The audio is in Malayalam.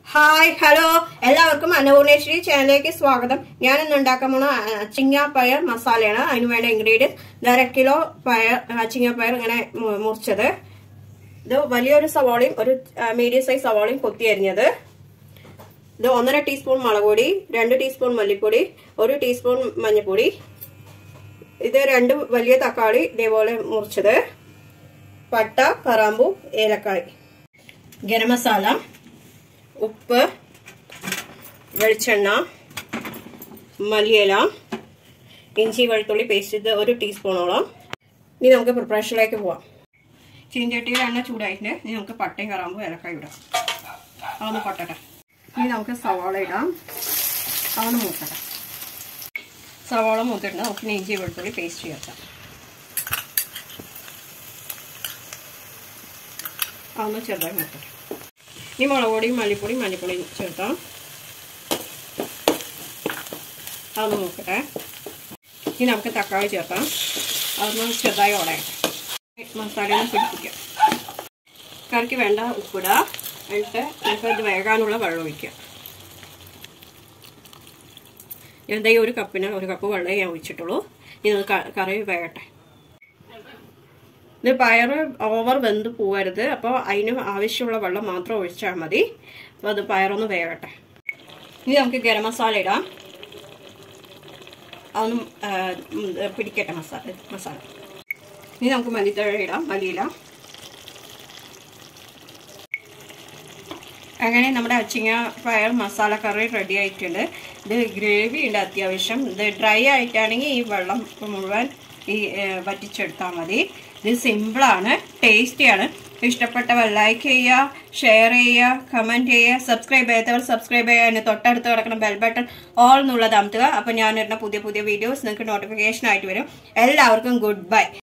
ഹായ് ഹലോ എല്ലാവർക്കും അന്നപൂർണേശ്വരി ചാനലിലേക്ക് സ്വാഗതം ഞാൻ ഇന്ന് ഉണ്ടാക്കാൻ പോണ ചിങ്ങാപ്പയർ മസാലയാണ് അതിന് വേണ്ട ഇൻഗ്രീഡിയൻറ്റ് അര കിലോ പയർ ചിങ്ങാപ്പയർ ഇങ്ങനെ മു- മുറിച്ചത് ഇത് വലിയൊരു സവാളയും ഒരു മീഡിയം സൈസ് സവാളയും കൊത്തി അരിഞ്ഞത് ഇത് ഒന്നര ടീസ്പൂൺ മുളക് പൊടി രണ്ട് ടീസ്പൂൺ മല്ലിപ്പൊടി ഒരു ടീസ്പൂൺ മഞ്ഞൾപ്പൊടി ഇത് രണ്ട് വലിയ തക്കാളി ഇതേപോലെ മുറിച്ചത് പട്ട കറാമ്പു ഏലക്കായ് ഗരം മസാല ഉപ്പ് വെളിച്ചെണ്ണ മല്ലിയില ഇഞ്ചി വെളുത്തുള്ളി പേസ്റ്റ് ഇത് ഒരു ടീസ്പൂണോളം ഇനി നമുക്ക് പ്രിപ്പറേഷനിലേക്ക് പോവാം ചീഞ്ചട്ടിയിൽ എണ്ണ ചൂടായിട്ടുണ്ട് ഇനി നമുക്ക് പട്ടയും കറാമ്പും ഏലക്കായ ഇടാം അതൊന്ന് പൊട്ടട്ടെ ഇനി നമുക്ക് സവാള ഇടാം അതൊന്ന് മൂക്കട്ടെ സവാള മൂത്തിട്ടുണ്ട് നമുക്ക് ഇഞ്ചി വെളുത്തുള്ളി പേസ്റ്റ് ചേർക്കാം അതൊന്ന് ചെറുതായി മൂക്കട്ടെ ഈ മുളക് പൊടിയും മല്ലിപ്പൊടിയും മഞ്ഞൾപ്പൊടിയും ചേർത്താം അതൊന്ന് നോക്കട്ടെ ഇനി നമുക്ക് തക്കാളി ചേർക്കാം അതൊന്ന് ചെറുതായി ഉടയട്ടെ മസാല ഒന്ന് പിടിപ്പിക്കാം കറിക്ക് വേണ്ട ഉപ്പിടുക എന്നിട്ട് നമുക്ക് ഇത് വേകാനുള്ള വെള്ളം ഒഴിക്കുക ഞാൻ ദൈ ഒരു കപ്പിന് ഒരു കപ്പ് വെള്ളമേ ഞാൻ ഒഴിച്ചിട്ടുള്ളൂ ഇനി ഇത് കറി വേകട്ടെ ഇത് പയർ ഓവർ വെന്ത് പോകരുത് അപ്പോൾ അതിന് ആവശ്യമുള്ള വെള്ളം മാത്രം ഒഴിച്ചാൽ മതി അപ്പോൾ അത് പയറൊന്ന് വേകട്ടെ ഇനി നമുക്ക് ഗരം മസാല ഇടാം അതൊന്നും പിടിക്കട്ടെ മസാല മസാല ഇനി നമുക്ക് മല്ലിത്തഴ ഇടാം മല്ലിയില അങ്ങനെ നമ്മുടെ അച്ചിങ്ങ പയർ മസാല കറി റെഡി ആയിട്ടുണ്ട് ഇത് ഗ്രേവി ഉണ്ട് അത്യാവശ്യം ഇത് ഡ്രൈ ആയിട്ടാണെങ്കിൽ ഈ വെള്ളം മുഴുവൻ ഈ വറ്റിച്ചെടുത്താൽ മതി ഇത് സിമ്പിളാണ് ടേസ്റ്റിയാണ് ഇഷ്ടപ്പെട്ടവർ ലൈക്ക് ചെയ്യുക ഷെയർ ചെയ്യുക കമൻറ്റ് ചെയ്യുക സബ്സ്ക്രൈബ് ചെയ്യാത്തവർ സബ്സ്ക്രൈബ് ചെയ്യുക അതിന് തൊട്ടടുത്ത് കിടക്കുന്ന ബെൽ ബട്ടൺ ഓൾ എന്നുള്ളത് അമത്തുക അപ്പോൾ ഞാൻ വരുന്ന പുതിയ പുതിയ വീഡിയോസ് നിങ്ങൾക്ക് നോട്ടിഫിക്കേഷൻ ആയിട്ട് വരും എല്ലാവർക്കും ഗുഡ് ബൈ